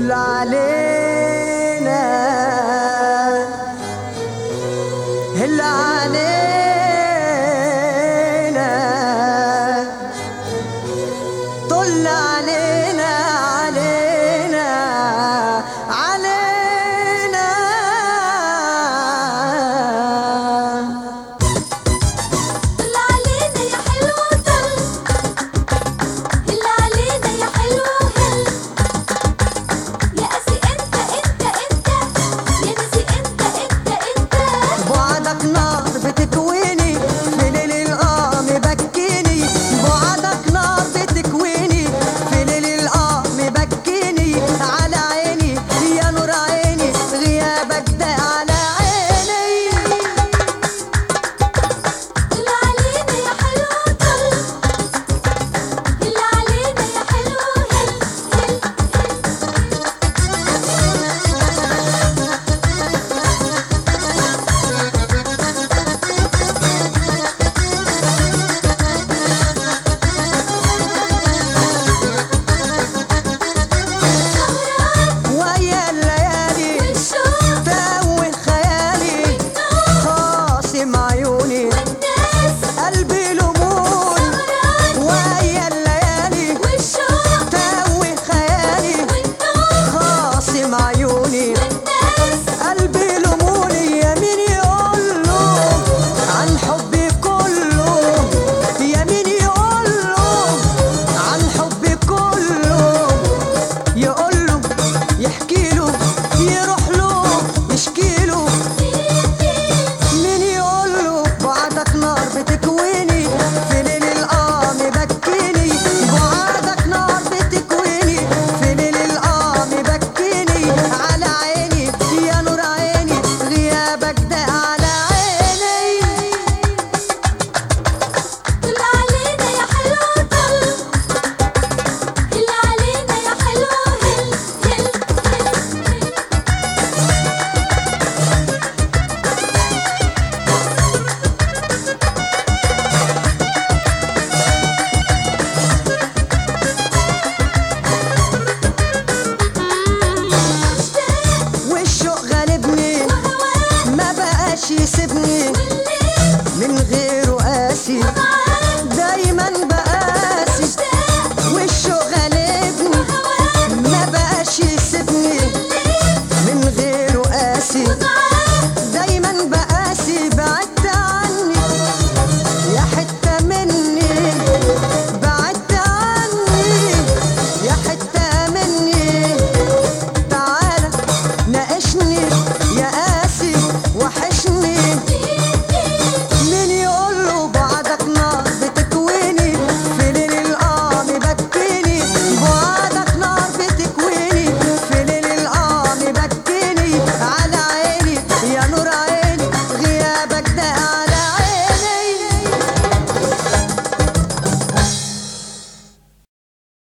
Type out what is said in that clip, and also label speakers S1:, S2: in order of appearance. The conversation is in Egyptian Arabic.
S1: طل علينا هل علينا طل علينا علينا علينا
S2: طل علينا يا حلو طل هل علينا يا حلو هل يا قاسي انت انت انت يا ناسي انت انت انت
S1: بعدك نار بتكويني في ليل القام بكيني بعدك نار بتكويني في ليل القام بكيني على عيني يا نور عيني غيابك ده على عيني
S2: طل علينا يا حلو طل هل علينا يا حلو هل هل سهران
S1: ويا الليالي
S2: والشوق
S1: توه خيالي
S2: والنور
S1: خاصم عيوني
S2: والناس
S1: قلبي لمون
S2: سهران
S1: ويا الليالي
S2: والشوق
S1: توه خيالي
S2: والنور
S1: خاصم عيوني
S2: والناس
S1: قلبي لموني يا مين يقول له عن حبي كله يا مين يقول له عن حبي كله يقول له يحكي له يروح له يشكي له مين يقول له بعدك نار بتكويني في ليل القام بكيني بعدك نار بتكويني في ليل القام بكيني على عيني يا نور عيني غيابك ده على عيني
S2: طل علينا يا حلو طل هل علينا يا حلو هل هل هل مشتاق
S1: والشوق غالبني
S2: وهواك
S1: ما بقاش يسيبني
S2: والليل
S1: من غيره قاسي
S2: ومعاك